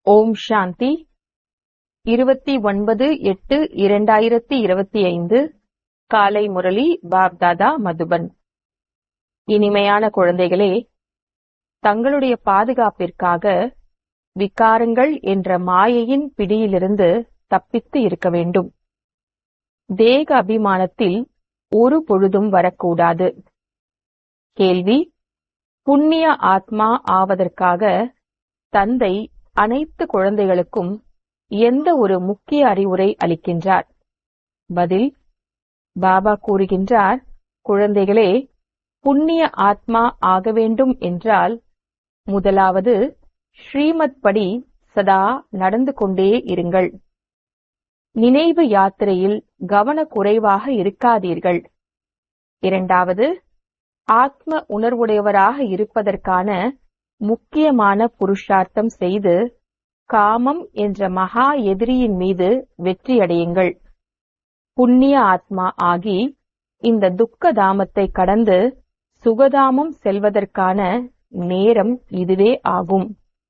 ஓம் சாந்தி இருபத்தி ஒன்பது எட்டு இரண்டாயிரத்தி இருபத்தி ஐந்து காலை முரளி பாப்தாதா மதுபன் இனிமையான குழந்தைகளே தங்களுடைய பாதுகாப்பிற்காக விகாரங்கள் என்ற மாயையின் பிடியிலிருந்து தப்பித்து இருக்க வேண்டும் தேக அபிமானத்தில் ஒரு பொழுதும் வரக்கூடாது கேள்வி புண்ணிய ஆத்மா ஆவதற்காக தந்தை அனைத்து குழந்தைகளுக்கும் எந்த ஒரு முக்கிய அறிவுரை அளிக்கின்றார் பதில் பாபா கூறுகின்றார் குழந்தைகளே புண்ணிய ஆத்மா ஆக வேண்டும் என்றால் முதலாவது ஸ்ரீமத் படி சதா நடந்து கொண்டே இருங்கள் நினைவு யாத்திரையில் கவனக்குறைவாக இருக்காதீர்கள் இரண்டாவது ஆத்ம உணர்வுடையவராக இருப்பதற்கான முக்கியமான புருஷார்த்தம் செய்து காமம் என்ற மகா எதிரியின் மீது வெற்றியடையுங்கள் புண்ணிய ஆத்மா ஆகி இந்த துக்க தாமத்தை கடந்து சுகதாமம் செல்வதற்கான நேரம் இதுவே ஆகும்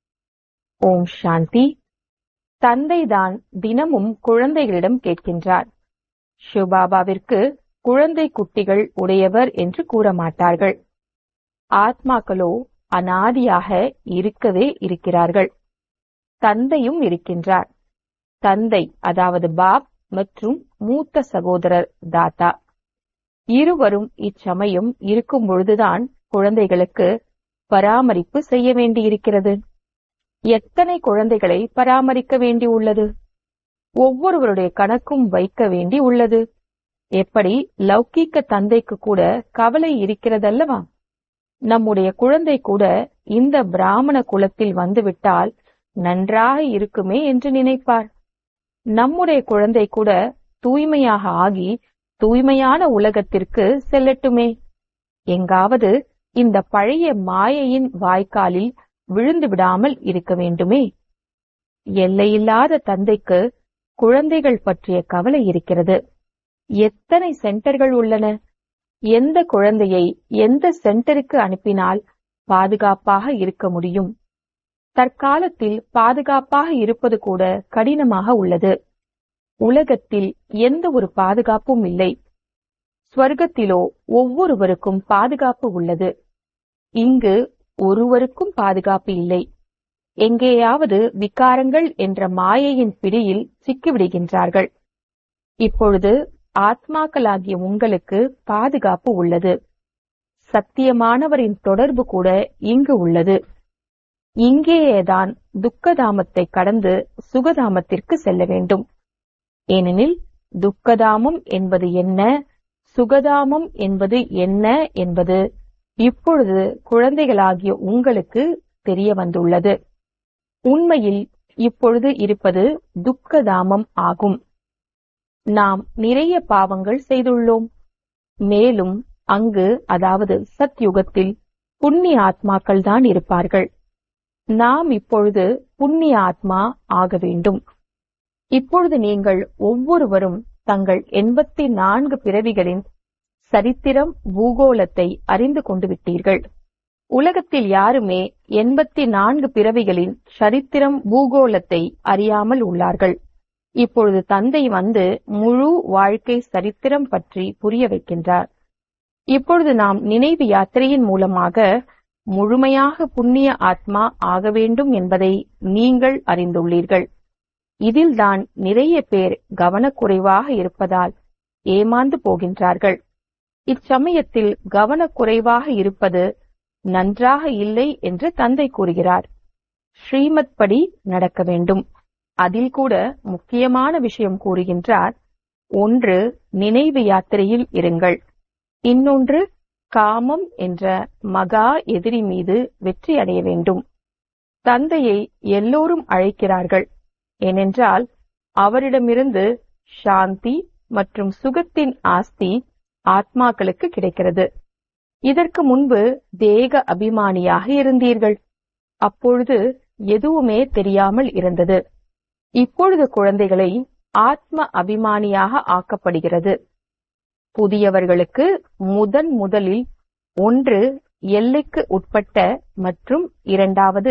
ஓம் சாந்தி தந்தைதான் தினமும் குழந்தைகளிடம் கேட்கின்றார் சிவபாபாவிற்கு குழந்தை குட்டிகள் உடையவர் என்று கூற மாட்டார்கள் ஆத்மாக்களோ அனாதியாக இருக்கவே இருக்கிறார்கள் தந்தையும் இருக்கின்றார் தந்தை அதாவது பாப் மற்றும் மூத்த சகோதரர் தாத்தா இருவரும் இச்சமயம் இருக்கும் பொழுதுதான் குழந்தைகளுக்கு பராமரிப்பு செய்ய வேண்டியிருக்கிறது எத்தனை குழந்தைகளை பராமரிக்க வேண்டியுள்ளது ஒவ்வொருவருடைய கணக்கும் வைக்க வேண்டி உள்ளது எப்படி லௌகீக்க தந்தைக்கு கூட கவலை இருக்கிறதல்லவா நம்முடைய குழந்தை கூட இந்த பிராமண குலத்தில் வந்துவிட்டால் நன்றாக இருக்குமே என்று நினைப்பார் நம்முடைய குழந்தை கூட தூய்மையாக ஆகி தூய்மையான உலகத்திற்கு செல்லட்டுமே எங்காவது இந்த பழைய மாயையின் வாய்க்காலில் விழுந்து விடாமல் இருக்க வேண்டுமே எல்லையில்லாத தந்தைக்கு குழந்தைகள் பற்றிய கவலை இருக்கிறது எத்தனை சென்டர்கள் உள்ளன எந்த குழந்தையை எந்த சென்டருக்கு அனுப்பினால் பாதுகாப்பாக இருக்க முடியும் தற்காலத்தில் பாதுகாப்பாக இருப்பது கூட கடினமாக உள்ளது உலகத்தில் எந்த ஒரு பாதுகாப்பும் இல்லை ஸ்வர்க்கத்திலோ ஒவ்வொருவருக்கும் பாதுகாப்பு உள்ளது இங்கு ஒருவருக்கும் பாதுகாப்பு இல்லை எங்கேயாவது விகாரங்கள் என்ற மாயையின் பிடியில் சிக்கிவிடுகின்றார்கள் இப்பொழுது ஆத்மாக்களாகிய உங்களுக்கு பாதுகாப்பு உள்ளது சத்தியமானவரின் தொடர்பு கூட இங்கு உள்ளது இங்கேயேதான் துக்கதாமத்தை கடந்து சுகதாமத்திற்கு செல்ல வேண்டும் ஏனெனில் துக்கதாமம் என்பது என்ன சுகதாமம் என்பது என்ன என்பது இப்பொழுது குழந்தைகளாகிய உங்களுக்கு தெரிய வந்துள்ளது உண்மையில் இப்பொழுது இருப்பது துக்கதாமம் ஆகும் நாம் நிறைய பாவங்கள் செய்துள்ளோம் மேலும் அங்கு அதாவது சத்யுகத்தில் புண்ணிய ஆத்மாக்கள் தான் இருப்பார்கள் நாம் இப்பொழுது புண்ணிய ஆத்மா ஆக வேண்டும் இப்பொழுது நீங்கள் ஒவ்வொருவரும் தங்கள் எண்பத்தி நான்கு பிறவிகளின் சரித்திரம் பூகோளத்தை அறிந்து கொண்டு விட்டீர்கள் உலகத்தில் யாருமே எண்பத்தி நான்கு பிறவிகளின் சரித்திரம் பூகோளத்தை அறியாமல் உள்ளார்கள் இப்பொழுது தந்தை வந்து முழு வாழ்க்கை சரித்திரம் பற்றி புரிய வைக்கின்றார் இப்பொழுது நாம் நினைவு யாத்திரையின் மூலமாக முழுமையாக புண்ணிய ஆத்மா ஆக வேண்டும் என்பதை நீங்கள் அறிந்துள்ளீர்கள் இதில்தான் நிறைய பேர் கவனக்குறைவாக இருப்பதால் ஏமாந்து போகின்றார்கள் இச்சமயத்தில் கவனக்குறைவாக இருப்பது நன்றாக இல்லை என்று தந்தை கூறுகிறார் ஸ்ரீமத் படி நடக்க வேண்டும் அதில் கூட முக்கியமான விஷயம் கூறுகின்றார் ஒன்று நினைவு யாத்திரையில் இருங்கள் இன்னொன்று காமம் என்ற மகா எதிரி மீது வெற்றி அடைய வேண்டும் தந்தையை எல்லோரும் அழைக்கிறார்கள் ஏனென்றால் அவரிடமிருந்து சாந்தி மற்றும் சுகத்தின் ஆஸ்தி ஆத்மாக்களுக்கு கிடைக்கிறது இதற்கு முன்பு தேக அபிமானியாக இருந்தீர்கள் அப்பொழுது எதுவுமே தெரியாமல் இருந்தது இப்பொழுது குழந்தைகளை ஆத்ம அபிமானியாக ஆக்கப்படுகிறது புதியவர்களுக்கு முதன் முதலில் ஒன்று எல்லைக்கு உட்பட்ட மற்றும் இரண்டாவது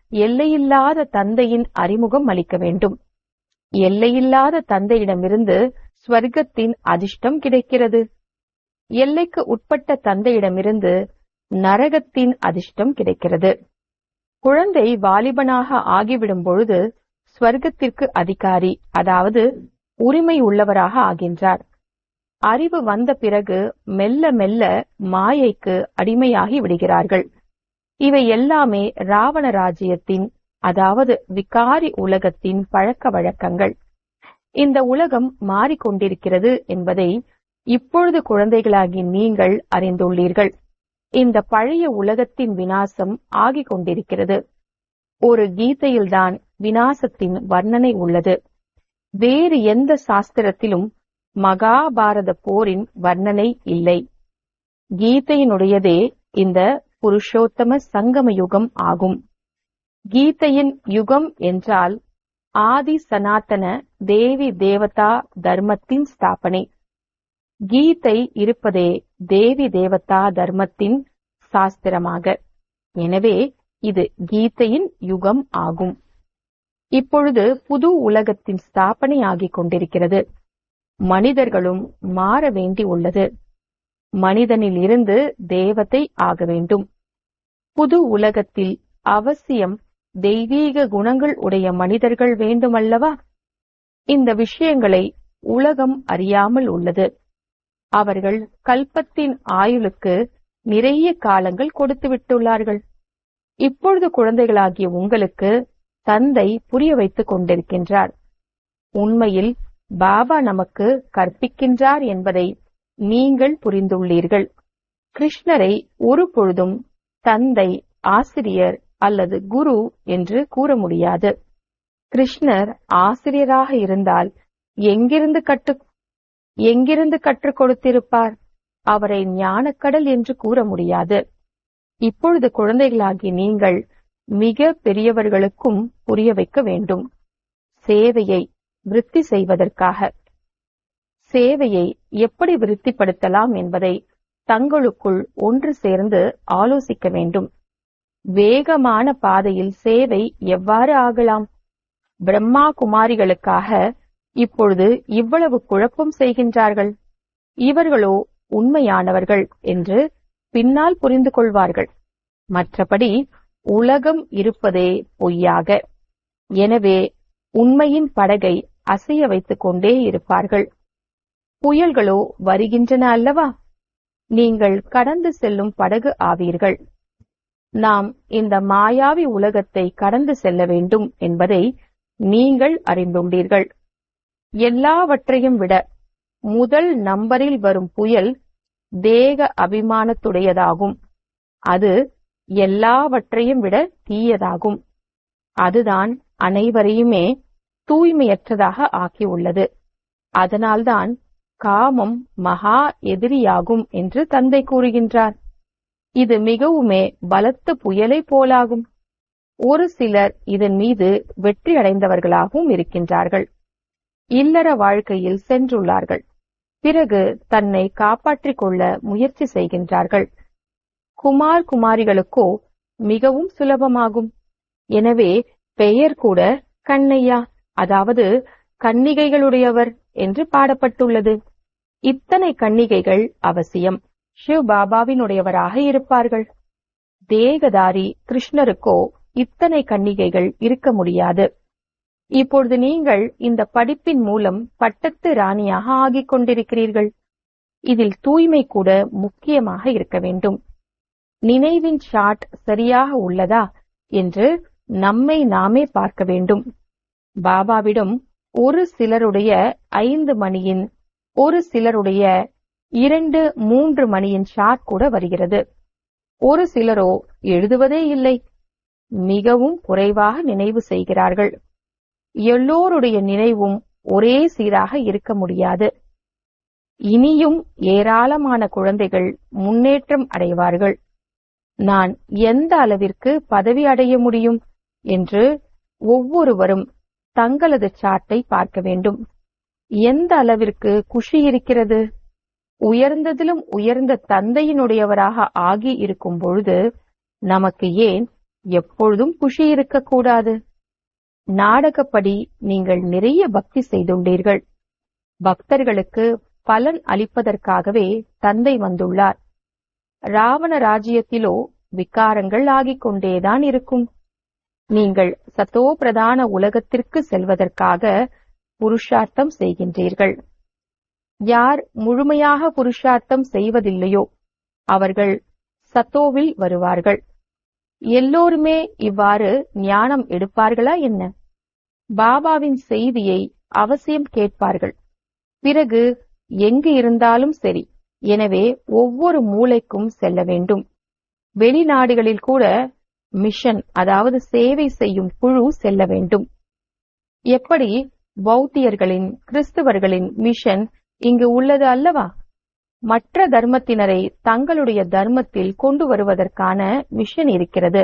எல்லையில்லாத தந்தையின் அறிமுகம் அளிக்க வேண்டும் எல்லையில்லாத தந்தையிடமிருந்து ஸ்வர்க்கத்தின் அதிர்ஷ்டம் கிடைக்கிறது எல்லைக்கு உட்பட்ட தந்தையிடமிருந்து நரகத்தின் அதிர்ஷ்டம் கிடைக்கிறது குழந்தை வாலிபனாக ஆகிவிடும் பொழுது ஸ்வர்க்கத்திற்கு அதிகாரி அதாவது உரிமை உள்ளவராக ஆகின்றார் அறிவு வந்த பிறகு மெல்ல மெல்ல மாயைக்கு அடிமையாகி விடுகிறார்கள் இவை எல்லாமே ராவண ராஜ்யத்தின் அதாவது விகாரி உலகத்தின் பழக்க வழக்கங்கள் இந்த உலகம் மாறிக்கொண்டிருக்கிறது என்பதை இப்பொழுது குழந்தைகளாகி நீங்கள் அறிந்துள்ளீர்கள் இந்த பழைய உலகத்தின் வினாசம் ஆகிக் கொண்டிருக்கிறது ஒரு கீதையில்தான் வினாசத்தின் வர்ணனை உள்ளது வேறு எந்த சாஸ்திரத்திலும் மகாபாரத போரின் வர்ணனை இல்லை கீதையினுடையதே இந்த புருஷோத்தம சங்கம யுகம் ஆகும் கீதையின் யுகம் என்றால் ஆதி சனாதன தேவி தேவதா தர்மத்தின் ஸ்தாபனை கீதை இருப்பதே தேவி தேவதா தர்மத்தின் சாஸ்திரமாக எனவே இது கீதையின் யுகம் ஆகும் இப்பொழுது புது உலகத்தின் ஸ்தாபனை ஆகிக் கொண்டிருக்கிறது மனிதர்களும் மாற வேண்டி உள்ளது மனிதனில் இருந்து தேவதை ஆக வேண்டும் புது உலகத்தில் அவசியம் தெய்வீக குணங்கள் உடைய மனிதர்கள் வேண்டுமல்லவா இந்த விஷயங்களை உலகம் அறியாமல் உள்ளது அவர்கள் கல்பத்தின் ஆயுளுக்கு நிறைய காலங்கள் கொடுத்து விட்டுள்ளார்கள் இப்பொழுது குழந்தைகளாகிய உங்களுக்கு தந்தை புரிய வைத்துக் கொண்டிருக்கின்றார் உண்மையில் பாபா நமக்கு கற்பிக்கின்றார் என்பதை நீங்கள் புரிந்துள்ளீர்கள் கிருஷ்ணரை ஒரு பொழுதும் தந்தை ஆசிரியர் அல்லது குரு என்று கூற முடியாது கிருஷ்ணர் ஆசிரியராக இருந்தால் எங்கிருந்து கற்று எங்கிருந்து கற்றுக் கொடுத்திருப்பார் அவரை ஞானக்கடல் என்று கூற முடியாது இப்பொழுது குழந்தைகளாகி நீங்கள் மிக பெரியவர்களுக்கும் புரிய வைக்க வேண்டும் சேவையை விருத்தி செய்வதற்காக சேவையை எப்படி விருத்திப்படுத்தலாம் என்பதை தங்களுக்குள் ஒன்று சேர்ந்து ஆலோசிக்க வேண்டும் வேகமான பாதையில் சேவை எவ்வாறு ஆகலாம் பிரம்மா குமாரிகளுக்காக இப்பொழுது இவ்வளவு குழப்பம் செய்கின்றார்கள் இவர்களோ உண்மையானவர்கள் என்று பின்னால் புரிந்து கொள்வார்கள் மற்றபடி உலகம் இருப்பதே பொய்யாக எனவே உண்மையின் படகை அசைய வைத்துக் கொண்டே இருப்பார்கள் புயல்களோ வருகின்றன அல்லவா நீங்கள் கடந்து செல்லும் படகு ஆவீர்கள் நாம் இந்த மாயாவி உலகத்தை கடந்து செல்ல வேண்டும் என்பதை நீங்கள் அறிந்துள்ளீர்கள் எல்லாவற்றையும் விட முதல் நம்பரில் வரும் புயல் தேக அபிமானத்துடையதாகும் அது எல்லாவற்றையும் விட தீயதாகும் அதுதான் அனைவரையுமே தூய்மையற்றதாக ஆக்கியுள்ளது அதனால்தான் காமம் மகா எதிரியாகும் என்று தந்தை கூறுகின்றார் இது மிகவுமே பலத்த புயலை போலாகும் ஒரு சிலர் இதன் மீது வெற்றி அடைந்தவர்களாகவும் இருக்கின்றார்கள் இல்லற வாழ்க்கையில் சென்றுள்ளார்கள் பிறகு தன்னை காப்பாற்றிக் கொள்ள முயற்சி செய்கின்றார்கள் குமார் குமாரிகளுக்கோ மிகவும் சுலபமாகும் எனவே பெயர் கூட கண்ணையா அதாவது கன்னிகைகளுடையவர் என்று பாடப்பட்டுள்ளது இத்தனை கன்னிகைகள் அவசியம் சிவ் பாபாவினுடையவராக இருப்பார்கள் தேகதாரி கிருஷ்ணருக்கோ இத்தனை கன்னிகைகள் இருக்க முடியாது இப்பொழுது நீங்கள் இந்த படிப்பின் மூலம் பட்டத்து ராணியாக ஆகிக் கொண்டிருக்கிறீர்கள் இதில் தூய்மை கூட முக்கியமாக இருக்க வேண்டும் நினைவின் ஷாட் சரியாக உள்ளதா என்று நம்மை நாமே பார்க்க வேண்டும் பாபாவிடம் ஒரு சிலருடைய ஐந்து மணியின் ஒரு சிலருடைய இரண்டு மூன்று மணியின் ஷாட் கூட வருகிறது ஒரு சிலரோ எழுதுவதே இல்லை மிகவும் குறைவாக நினைவு செய்கிறார்கள் எல்லோருடைய நினைவும் ஒரே சீராக இருக்க முடியாது இனியும் ஏராளமான குழந்தைகள் முன்னேற்றம் அடைவார்கள் நான் எந்த அளவிற்கு பதவி அடைய முடியும் என்று ஒவ்வொருவரும் தங்களது சாட்டை பார்க்க வேண்டும் எந்த அளவிற்கு குஷி இருக்கிறது உயர்ந்ததிலும் உயர்ந்த தந்தையினுடையவராக ஆகி இருக்கும் பொழுது நமக்கு ஏன் எப்பொழுதும் குஷி இருக்கக்கூடாது நாடகப்படி நீங்கள் நிறைய பக்தி செய்துள்ளீர்கள் பக்தர்களுக்கு பலன் அளிப்பதற்காகவே தந்தை வந்துள்ளார் ராவண ராஜ்யத்திலோ விகாரங்கள் ஆகிக் கொண்டேதான் இருக்கும் நீங்கள் சத்தோ பிரதான உலகத்திற்கு செல்வதற்காக புருஷார்த்தம் செய்கின்றீர்கள் யார் முழுமையாக புருஷார்த்தம் செய்வதில்லையோ அவர்கள் சத்தோவில் வருவார்கள் எல்லோருமே இவ்வாறு ஞானம் எடுப்பார்களா என்ன பாபாவின் செய்தியை அவசியம் கேட்பார்கள் பிறகு எங்கு இருந்தாலும் சரி எனவே ஒவ்வொரு மூளைக்கும் செல்ல வேண்டும் வெளிநாடுகளில் கூட மிஷன் அதாவது சேவை செய்யும் குழு செல்ல வேண்டும் எப்படி பௌத்தியர்களின் கிறிஸ்துவர்களின் மிஷன் இங்கு உள்ளது அல்லவா மற்ற தர்மத்தினரை தங்களுடைய தர்மத்தில் கொண்டு வருவதற்கான மிஷன் இருக்கிறது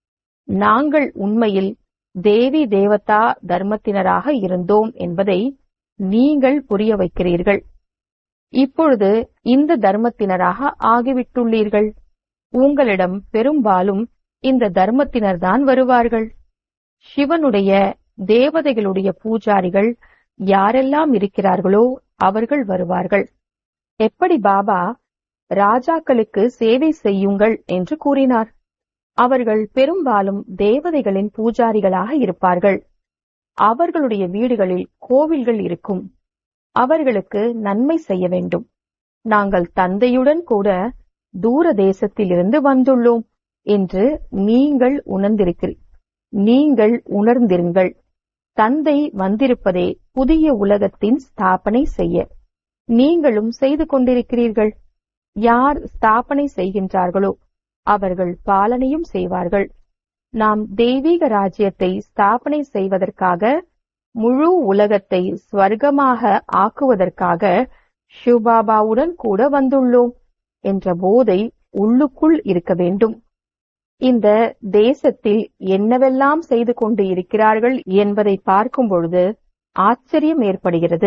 நாங்கள் உண்மையில் தேவி தேவதா தர்மத்தினராக இருந்தோம் என்பதை நீங்கள் புரிய வைக்கிறீர்கள் இப்பொழுது இந்த தர்மத்தினராக ஆகிவிட்டுள்ளீர்கள் உங்களிடம் பெரும்பாலும் இந்த தர்மத்தினர்தான் வருவார்கள் சிவனுடைய தேவதைகளுடைய பூஜாரிகள் யாரெல்லாம் இருக்கிறார்களோ அவர்கள் வருவார்கள் எப்படி பாபா ராஜாக்களுக்கு சேவை செய்யுங்கள் என்று கூறினார் அவர்கள் பெரும்பாலும் தேவதைகளின் பூஜாரிகளாக இருப்பார்கள் அவர்களுடைய வீடுகளில் கோவில்கள் இருக்கும் அவர்களுக்கு நன்மை செய்ய வேண்டும் நாங்கள் தந்தையுடன் கூட தூர தேசத்திலிருந்து வந்துள்ளோம் என்று நீங்கள் உணர்ந்திருக்கிறீர்கள் நீங்கள் உணர்ந்திருங்கள் தந்தை வந்திருப்பதே புதிய உலகத்தின் ஸ்தாபனை செய்ய நீங்களும் செய்து கொண்டிருக்கிறீர்கள் யார் ஸ்தாபனை செய்கின்றார்களோ அவர்கள் பாலனையும் செய்வார்கள் நாம் தெய்வீக ராஜ்யத்தை ஸ்தாபனை செய்வதற்காக முழு உலகத்தை ஸ்வர்க்கமாக ஆக்குவதற்காக சிவபாபாவுடன் கூட வந்துள்ளோம் என்ற போதை உள்ளுக்குள் இருக்க வேண்டும் இந்த தேசத்தில் என்னவெல்லாம் செய்து கொண்டு இருக்கிறார்கள் என்பதை பார்க்கும் பொழுது ஆச்சரியம் ஏற்படுகிறது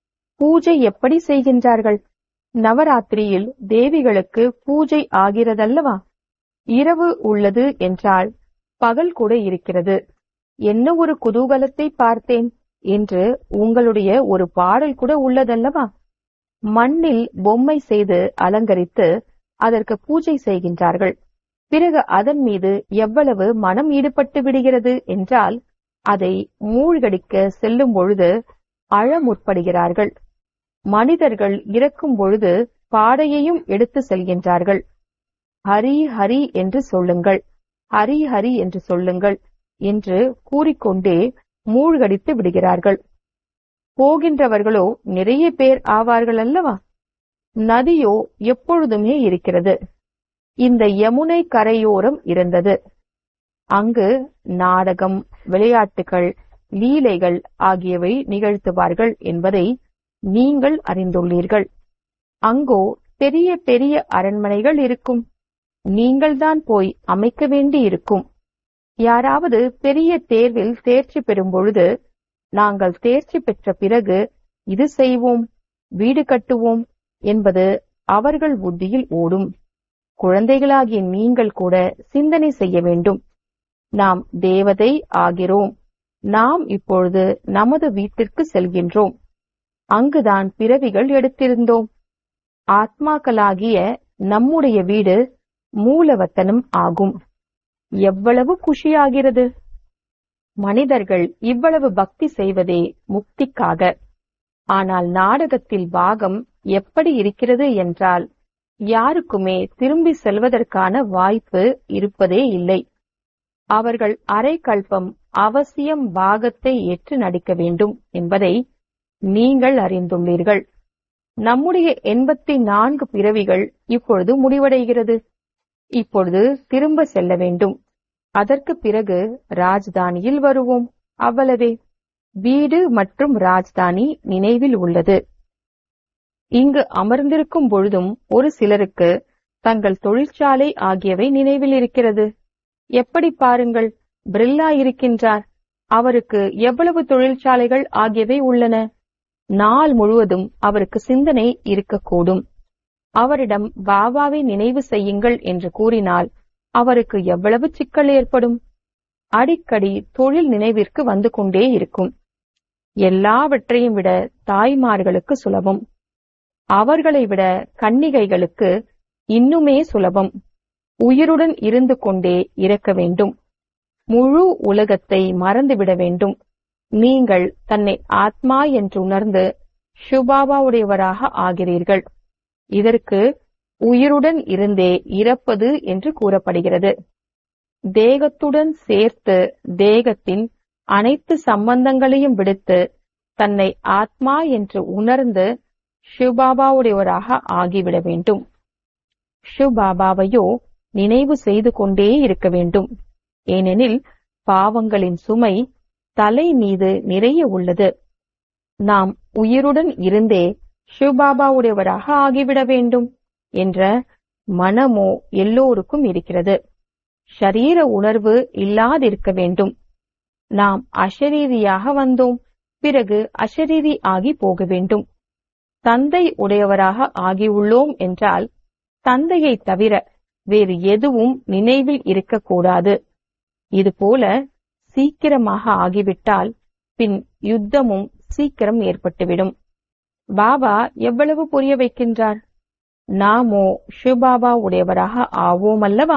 பூஜை எப்படி செய்கின்றார்கள் நவராத்திரியில் தேவிகளுக்கு பூஜை ஆகிறதல்லவா இரவு உள்ளது என்றால் பகல் கூட இருக்கிறது என்ன ஒரு குதூகலத்தை பார்த்தேன் என்று உங்களுடைய ஒரு பாடல் கூட உள்ளதல்லவா மண்ணில் பொம்மை செய்து அலங்கரித்து அதற்கு பூஜை செய்கின்றார்கள் பிறகு அதன் மீது எவ்வளவு மனம் ஈடுபட்டு விடுகிறது என்றால் அதை மூழ்கடிக்க செல்லும் பொழுது அழ முற்படுகிறார்கள் மனிதர்கள் இறக்கும் பொழுது பாடையையும் எடுத்து செல்கின்றார்கள் ஹரி ஹரி என்று சொல்லுங்கள் ஹரி ஹரி என்று சொல்லுங்கள் என்று கூறிக்கொண்டே மூழ்கடித்து விடுகிறார்கள் போகின்றவர்களோ நிறைய பேர் ஆவார்கள் அல்லவா நதியோ எப்பொழுதுமே இருக்கிறது இந்த யமுனை கரையோரம் இருந்தது அங்கு நாடகம் விளையாட்டுகள் லீலைகள் ஆகியவை நிகழ்த்துவார்கள் என்பதை நீங்கள் அறிந்துள்ளீர்கள் அங்கோ பெரிய பெரிய அரண்மனைகள் இருக்கும் நீங்கள்தான் போய் அமைக்க வேண்டி இருக்கும் யாராவது பெரிய தேர்வில் தேர்ச்சி பெறும் பொழுது நாங்கள் தேர்ச்சி பெற்ற பிறகு இது செய்வோம் வீடு கட்டுவோம் என்பது அவர்கள் புத்தியில் ஓடும் குழந்தைகளாகிய நீங்கள் கூட சிந்தனை செய்ய வேண்டும் நாம் தேவதை ஆகிறோம் நாம் இப்பொழுது நமது வீட்டிற்கு செல்கின்றோம் அங்குதான் பிறவிகள் எடுத்திருந்தோம் ஆத்மாக்களாகிய நம்முடைய வீடு மூலவத்தனம் ஆகும் எவ்வளவு குஷியாகிறது மனிதர்கள் இவ்வளவு பக்தி செய்வதே முக்திக்காக ஆனால் நாடகத்தில் பாகம் எப்படி இருக்கிறது என்றால் யாருக்குமே திரும்பி செல்வதற்கான வாய்ப்பு இருப்பதே இல்லை அவர்கள் அரை கல்பம் அவசியம் பாகத்தை ஏற்று நடிக்க வேண்டும் என்பதை நீங்கள் அறிந்துள்ளீர்கள் நம்முடைய எண்பத்தி நான்கு பிறவிகள் இப்பொழுது முடிவடைகிறது இப்பொழுது திரும்ப செல்ல வேண்டும் அதற்கு பிறகு ராஜ்தானியில் வருவோம் அவ்வளவே வீடு மற்றும் ராஜ்தானி நினைவில் உள்ளது இங்கு அமர்ந்திருக்கும் பொழுதும் ஒரு சிலருக்கு தங்கள் தொழிற்சாலை ஆகியவை நினைவில் இருக்கிறது எப்படி பாருங்கள் பிரில்லா இருக்கின்றார் அவருக்கு எவ்வளவு தொழிற்சாலைகள் ஆகியவை உள்ளன நாள் முழுவதும் அவருக்கு சிந்தனை இருக்கக்கூடும் அவரிடம் பாபாவை நினைவு செய்யுங்கள் என்று கூறினால் அவருக்கு எவ்வளவு சிக்கல் ஏற்படும் அடிக்கடி தொழில் நினைவிற்கு வந்து கொண்டே இருக்கும் எல்லாவற்றையும் விட தாய்மார்களுக்கு சுலபம் அவர்களை விட கன்னிகைகளுக்கு இன்னுமே சுலபம் உயிருடன் இருந்து கொண்டே இறக்க வேண்டும் முழு உலகத்தை மறந்துவிட வேண்டும் நீங்கள் தன்னை ஆத்மா என்று உணர்ந்து சுபாபாவுடையவராக ஆகிறீர்கள் இதற்கு உயிருடன் இருந்தே இறப்பது என்று கூறப்படுகிறது தேகத்துடன் சேர்த்து தேகத்தின் அனைத்து சம்பந்தங்களையும் விடுத்து தன்னை ஆத்மா என்று உணர்ந்து சிவபாபாவுடையவராக ஆகிவிட வேண்டும் சிவபாபாவையோ நினைவு செய்து கொண்டே இருக்க வேண்டும் ஏனெனில் பாவங்களின் சுமை தலை மீது நிறைய உள்ளது நாம் உயிருடன் இருந்தே சிவபாபாவுடையவராக ஆகிவிட வேண்டும் என்ற மனமோ எல்லோருக்கும் இருக்கிறது ஷரீர உணர்வு இல்லாதிருக்க வேண்டும் நாம் அஷரீரியாக வந்தோம் பிறகு அஷரீரி ஆகி போக வேண்டும் தந்தை உடையவராக ஆகியுள்ளோம் என்றால் தந்தையை தவிர வேறு எதுவும் நினைவில் இருக்கக்கூடாது இதுபோல சீக்கிரமாக ஆகிவிட்டால் பின் யுத்தமும் சீக்கிரம் ஏற்பட்டுவிடும் பாபா எவ்வளவு புரிய வைக்கின்றார் நாமோ சிவபாபா உடையவராக ஆவோம் அல்லவா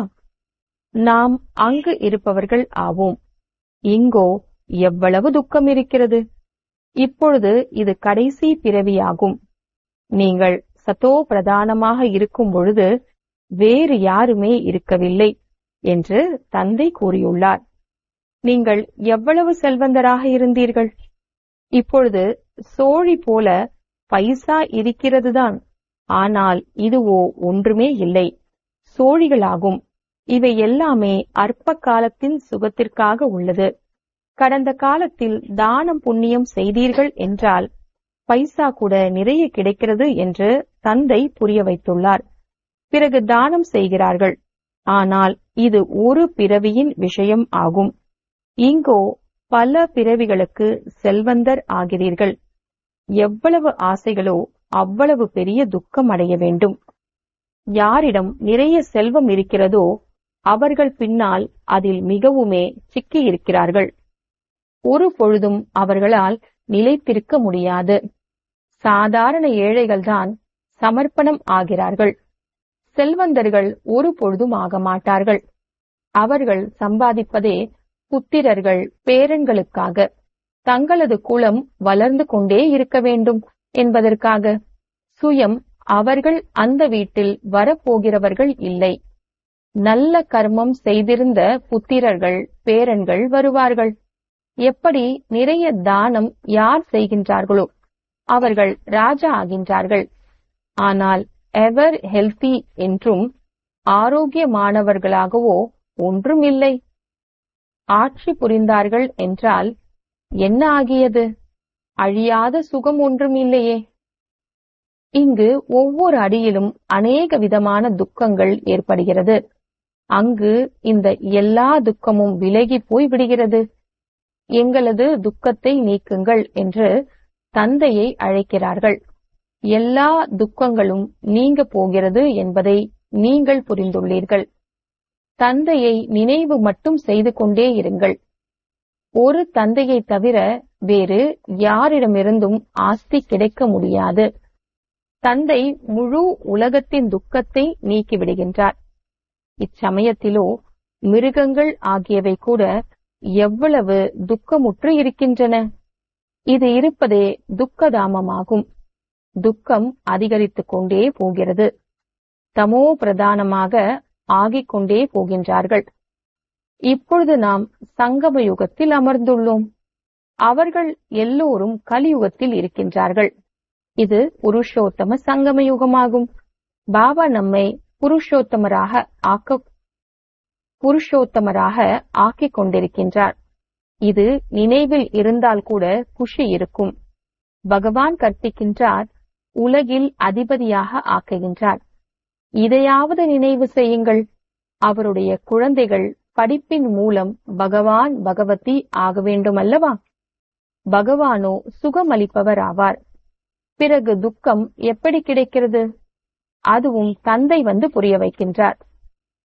நாம் அங்கு இருப்பவர்கள் ஆவோம் இங்கோ எவ்வளவு துக்கம் இருக்கிறது இப்பொழுது இது கடைசி பிறவியாகும் நீங்கள் சத்தோ பிரதானமாக இருக்கும் பொழுது வேறு யாருமே இருக்கவில்லை என்று தந்தை கூறியுள்ளார் நீங்கள் எவ்வளவு செல்வந்தராக இருந்தீர்கள் இப்பொழுது சோழி போல பைசா இருக்கிறதுதான் ஆனால் இதுவோ ஒன்றுமே இல்லை சோழிகளாகும் இவை எல்லாமே அற்ப காலத்தின் சுகத்திற்காக உள்ளது கடந்த காலத்தில் தானம் புண்ணியம் செய்தீர்கள் என்றால் பைசா கூட நிறைய கிடைக்கிறது என்று தந்தை புரிய வைத்துள்ளார் பிறகு தானம் செய்கிறார்கள் ஆனால் இது ஒரு பிறவியின் விஷயம் ஆகும் இங்கோ பல பிறவிகளுக்கு செல்வந்தர் ஆகிறீர்கள் எவ்வளவு ஆசைகளோ அவ்வளவு பெரிய துக்கம் அடைய வேண்டும் யாரிடம் நிறைய செல்வம் இருக்கிறதோ அவர்கள் பின்னால் அதில் மிகவுமே சிக்கி இருக்கிறார்கள் ஒரு பொழுதும் அவர்களால் நிலைத்திருக்க முடியாது சாதாரண ஏழைகள்தான் சமர்ப்பணம் ஆகிறார்கள் செல்வந்தர்கள் ஒரு பொழுதும் ஆக மாட்டார்கள் அவர்கள் சம்பாதிப்பதே புத்திரர்கள் பேரன்களுக்காக தங்களது குலம் வளர்ந்து கொண்டே இருக்க வேண்டும் என்பதற்காக சுயம் அவர்கள் அந்த வீட்டில் வரப்போகிறவர்கள் இல்லை நல்ல கர்மம் செய்திருந்த புத்திரர்கள் பேரன்கள் வருவார்கள் எப்படி நிறைய தானம் யார் செய்கின்றார்களோ அவர்கள் ராஜா ஆகின்றார்கள் ஆனால் எவர் ஹெல்தி என்றும் ஆரோக்கியமானவர்களாகவோ ஒன்றும் இல்லை ஆட்சி புரிந்தார்கள் என்றால் என்ன ஆகியது அழியாத சுகம் ஒன்றும் இல்லையே இங்கு ஒவ்வொரு அடியிலும் அநேக விதமான துக்கங்கள் ஏற்படுகிறது அங்கு இந்த எல்லா துக்கமும் விலகி போய் விடுகிறது எங்களது துக்கத்தை நீக்குங்கள் என்று தந்தையை அழைக்கிறார்கள் எல்லா துக்கங்களும் நீங்க போகிறது என்பதை நீங்கள் புரிந்துள்ளீர்கள் தந்தையை நினைவு மட்டும் செய்து கொண்டே இருங்கள் ஒரு தந்தையை தவிர வேறு யாரிடமிருந்தும் ஆஸ்தி கிடைக்க முடியாது தந்தை முழு உலகத்தின் துக்கத்தை நீக்கிவிடுகின்றார் இச்சமயத்திலோ மிருகங்கள் ஆகியவை கூட எவ்வளவு துக்கமுற்று இருக்கின்றன இது இருப்பதே துக்கதாமமாகும் துக்கம் அதிகரித்துக் கொண்டே போகிறது தமோ பிரதானமாக ஆகிக் கொண்டே போகின்றார்கள் இப்பொழுது நாம் சங்கம யுகத்தில் அமர்ந்துள்ளோம் அவர்கள் எல்லோரும் கலியுகத்தில் இருக்கின்றார்கள் இது புருஷோத்தம சங்கம யுகமாகும் பாபா நம்மை புருஷோத்தமராக ஆக்க புருஷோத்தமராக ஆக்கிக் கொண்டிருக்கின்றார் இது நினைவில் இருந்தால் கூட குஷி இருக்கும் பகவான் கற்பிக்கின்றார் உலகில் அதிபதியாக ஆக்குகின்றார் இதையாவது நினைவு செய்யுங்கள் அவருடைய குழந்தைகள் படிப்பின் மூலம் பகவான் பகவதி ஆக வேண்டும் அல்லவா பகவானோ சுகமளிப்பவர் ஆவார் பிறகு துக்கம் எப்படி கிடைக்கிறது அதுவும் தந்தை வந்து புரிய வைக்கின்றார்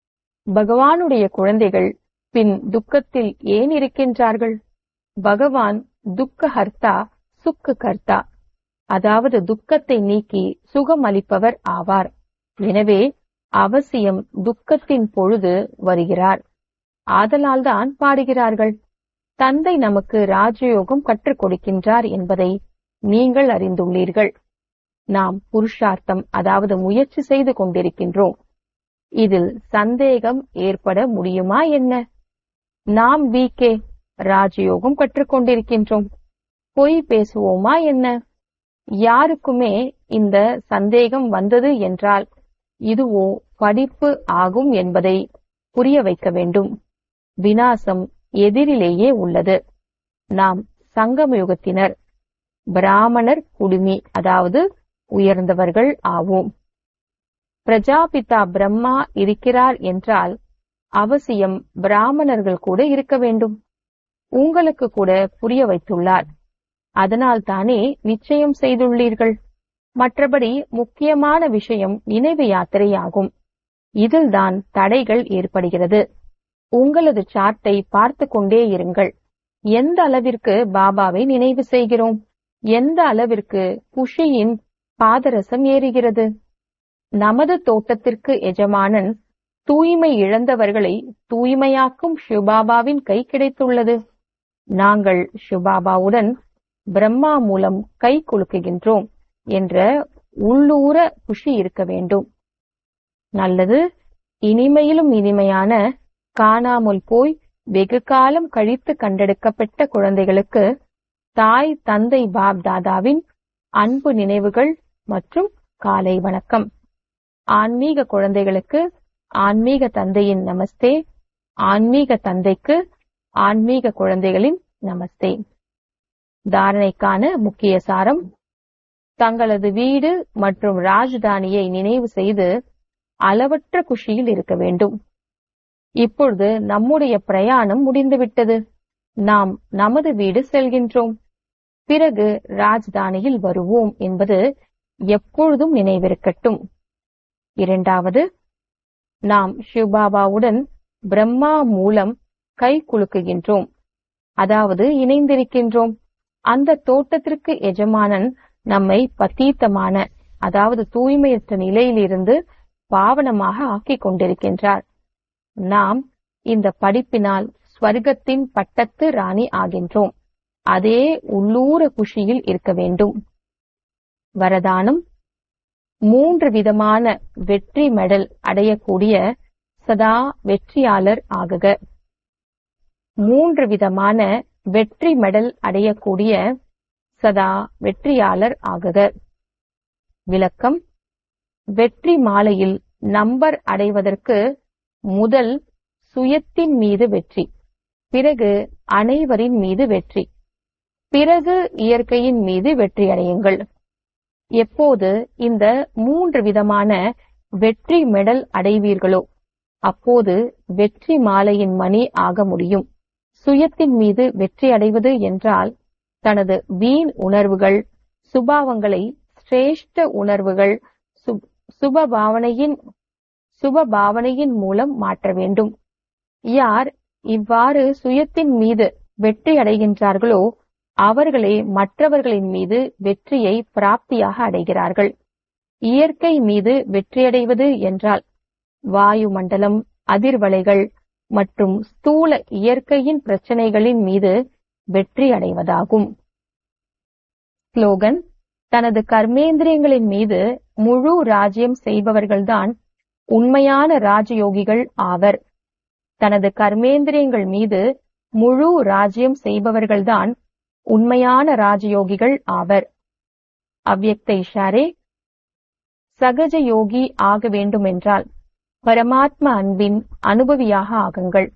பகவானுடைய குழந்தைகள் பின் துக்கத்தில் ஏன் இருக்கின்றார்கள் பகவான் துக்க ஹர்த்தா சுக்கு கர்த்தா அதாவது துக்கத்தை நீக்கி சுகம் அளிப்பவர் ஆவார் எனவே அவசியம் துக்கத்தின் பொழுது வருகிறார் ஆதலால்தான் பாடுகிறார்கள் தந்தை நமக்கு ராஜயோகம் கற்றுக் கொடுக்கின்றார் என்பதை நீங்கள் அறிந்துள்ளீர்கள் நாம் புருஷார்த்தம் அதாவது முயற்சி செய்து கொண்டிருக்கின்றோம் இதில் சந்தேகம் ஏற்பட முடியுமா என்ன நாம் வீக்கே ராஜயோகம் கற்றுக்கொண்டிருக்கின்றோம் பொய் பேசுவோமா என்ன யாருக்குமே இந்த சந்தேகம் வந்தது என்றால் இதுவோ படிப்பு ஆகும் என்பதை புரிய வைக்க வேண்டும் வினாசம் எதிரிலேயே உள்ளது நாம் சங்கமயுகத்தினர் பிராமணர் குடுமி அதாவது உயர்ந்தவர்கள் ஆவோம் பிரஜாபிதா பிரம்மா இருக்கிறார் என்றால் அவசியம் பிராமணர்கள் கூட இருக்க வேண்டும் உங்களுக்கு கூட புரிய வைத்துள்ளார் அதனால் தானே நிச்சயம் செய்துள்ளீர்கள் மற்றபடி முக்கியமான விஷயம் நினைவு யாத்திரையாகும் இதில்தான் தடைகள் ஏற்படுகிறது உங்களது சார்ட்டை பார்த்து கொண்டே இருங்கள் எந்த அளவிற்கு பாபாவை நினைவு செய்கிறோம் எந்த அளவிற்கு குஷியின் பாதரசம் ஏறுகிறது நமது தோட்டத்திற்கு எஜமானன் தூய்மை இழந்தவர்களை தூய்மையாக்கும் ஷிவபாபாவின் கை கிடைத்துள்ளது நாங்கள் ஷிவபாபாவுடன் பிரம்மா மூலம் கை குலுக்குகின்றோம் என்ற உள்ளூர குஷி இருக்க வேண்டும் நல்லது இனிமையிலும் இனிமையான காணாமல் போய் வெகு காலம் கழித்து கண்டெடுக்கப்பட்ட குழந்தைகளுக்கு தாய் தந்தை பாப் தாதாவின் அன்பு நினைவுகள் மற்றும் காலை வணக்கம் ஆன்மீக குழந்தைகளுக்கு ஆன்மீக தந்தையின் நமஸ்தே ஆன்மீக தந்தைக்கு ஆன்மீக குழந்தைகளின் நமஸ்தே தாரணைக்கான முக்கிய சாரம் தங்களது வீடு மற்றும் ராஜதானியை நினைவு செய்து அளவற்ற குஷியில் இருக்க வேண்டும் இப்பொழுது நம்முடைய பிரயாணம் முடிந்துவிட்டது நாம் நமது வீடு செல்கின்றோம் பிறகு ராஜதானியில் வருவோம் என்பது எப்பொழுதும் நினைவிருக்கட்டும் இரண்டாவது நாம் சிவபாபாவுடன் பிரம்மா மூலம் கை குலுக்குகின்றோம் அதாவது இணைந்திருக்கின்றோம் அந்த தோட்டத்திற்கு எஜமானன் நம்மை பத்தீத்தமான அதாவது தூய்மையற்ற நிலையிலிருந்து பாவனமாக ஆக்கிக் கொண்டிருக்கின்றார் நாம் இந்த படிப்பினால் ஸ்வர்க்கத்தின் பட்டத்து ராணி ஆகின்றோம் அதே உள்ளூர குஷியில் இருக்க வேண்டும் வரதானம் மூன்று விதமான வெற்றி மெடல் அடையக்கூடிய சதா வெற்றியாளர் ஆகுக மூன்று விதமான வெற்றி மெடல் அடையக்கூடிய சதா வெற்றியாளர் ஆகுக விளக்கம் வெற்றி மாலையில் நம்பர் அடைவதற்கு முதல் சுயத்தின் மீது வெற்றி பிறகு அனைவரின் மீது வெற்றி பிறகு இயற்கையின் மீது வெற்றி அடையுங்கள் எப்போது இந்த மூன்று விதமான வெற்றி மெடல் அடைவீர்களோ அப்போது வெற்றி மாலையின் மணி ஆக முடியும் சுயத்தின் மீது வெற்றி அடைவது என்றால் தனது வீண் உணர்வுகள் சுபாவங்களை சிரேஷ்ட உணர்வுகள் சுப பாவனையின் சுப பாவனையின் மூலம் மாற்ற வேண்டும் யார் இவ்வாறு சுயத்தின் மீது வெற்றி அடைகின்றார்களோ அவர்களே மற்றவர்களின் மீது வெற்றியை பிராப்தியாக அடைகிறார்கள் இயற்கை மீது வெற்றியடைவது என்றால் வாயு மண்டலம் அதிர்வலைகள் மற்றும் ஸ்தூல இயற்கையின் பிரச்சனைகளின் மீது வெற்றி அடைவதாகும் ஸ்லோகன் தனது கர்மேந்திரியங்களின் மீது முழு ராஜ்யம் செய்பவர்கள்தான் உண்மையான ராஜயோகிகள் ஆவர் தனது கர்மேந்திரியங்கள் மீது முழு ராஜ்யம் செய்பவர்கள்தான் உண்மையான ராஜயோகிகள் ஆவர் அவ்யக்த இஷாரே சகஜ யோகி ஆக வேண்டுமென்றால் பரமாத்ம அன்பின் அனுபவியாக ஆகுங்கள்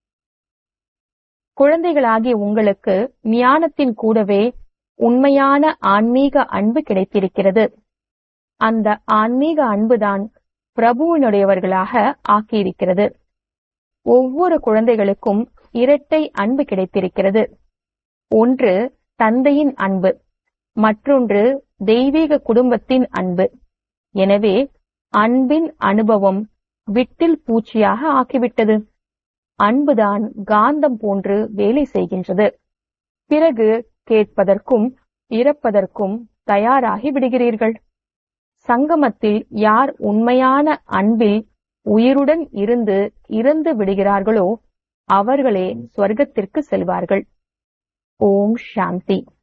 குழந்தைகளாகிய உங்களுக்கு ஞானத்தின் கூடவே உண்மையான ஆன்மீக அன்பு கிடைத்திருக்கிறது அந்த ஆன்மீக அன்புதான் பிரபுவினுடையவர்களாக ஆக்கியிருக்கிறது ஒவ்வொரு குழந்தைகளுக்கும் இரட்டை அன்பு கிடைத்திருக்கிறது ஒன்று தந்தையின் அன்பு மற்றொன்று தெய்வீக குடும்பத்தின் அன்பு எனவே அன்பின் அனுபவம் விட்டில் பூச்சியாக ஆக்கிவிட்டது அன்புதான் காந்தம் போன்று வேலை செய்கின்றது பிறகு கேட்பதற்கும் இறப்பதற்கும் தயாராகி விடுகிறீர்கள் சங்கமத்தில் யார் உண்மையான அன்பில் உயிருடன் இருந்து இறந்து விடுகிறார்களோ அவர்களே சொர்க்கத்திற்கு செல்வார்கள் ஓம் சாந்தி